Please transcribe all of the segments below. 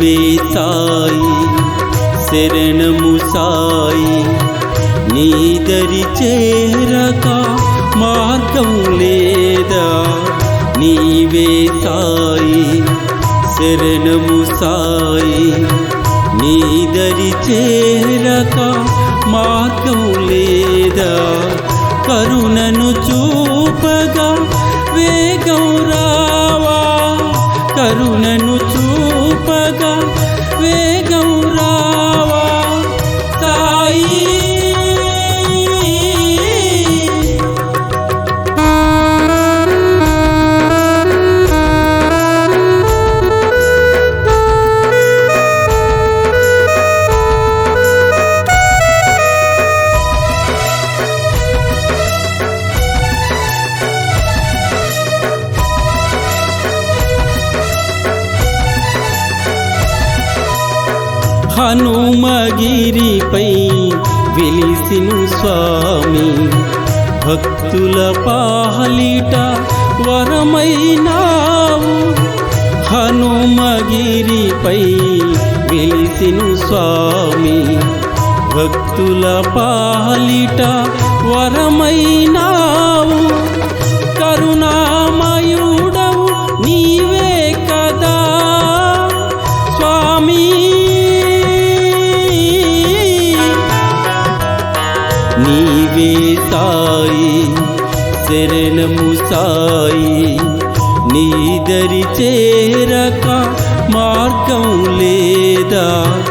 నీవే సాయి శరణము సాయి నీదరి చేరక మార్గం లేదా నీవే సాయి శరణము సాయి నీదరి చేరక మార్గం లేదా కరుణను చూపగా వేగం రావా కరుణను చూపగా వేగం రావా సాయి హనుమగిరిపై వెలిసిను స్వామి భక్తుల పాలిట వరమైనావు హనుమగిరిపై వెలిసిను స్వామి భక్తుల పాలిట వరమైనావు కరుణామయుడవు నీవే కదా స్వామి నీవే సాయి శరణము సాయి నీదరి చేరక మార్గం లేదా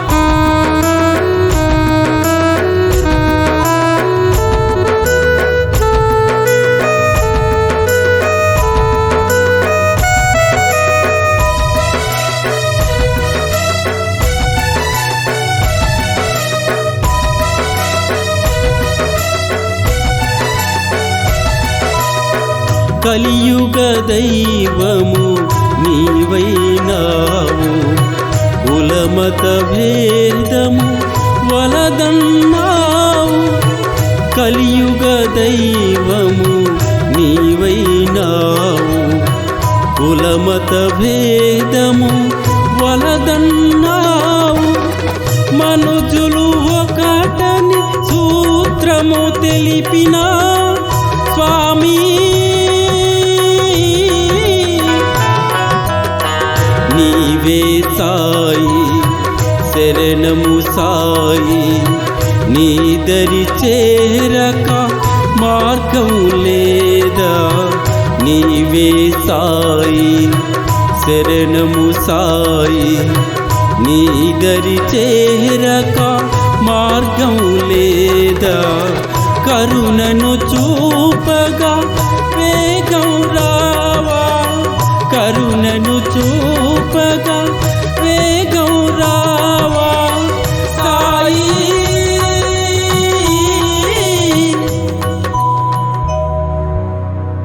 కలియుగ దైవము నీవైనావు కులమత భేదము వలదన్నావు కలియుగ దైవము నీవైనావు కులమత భేదము వలదన్నావు మనుజులు ఒకటని సూత్రము తెలిపిన స్వామి నీవే సాయి శరణము సాయి నీదరి చేరక మార్గం లేదా నీవే సాయి శరణము సాయి నీదరి చేరక మార్గం లేదా కరుణను చూపగా వేగం రా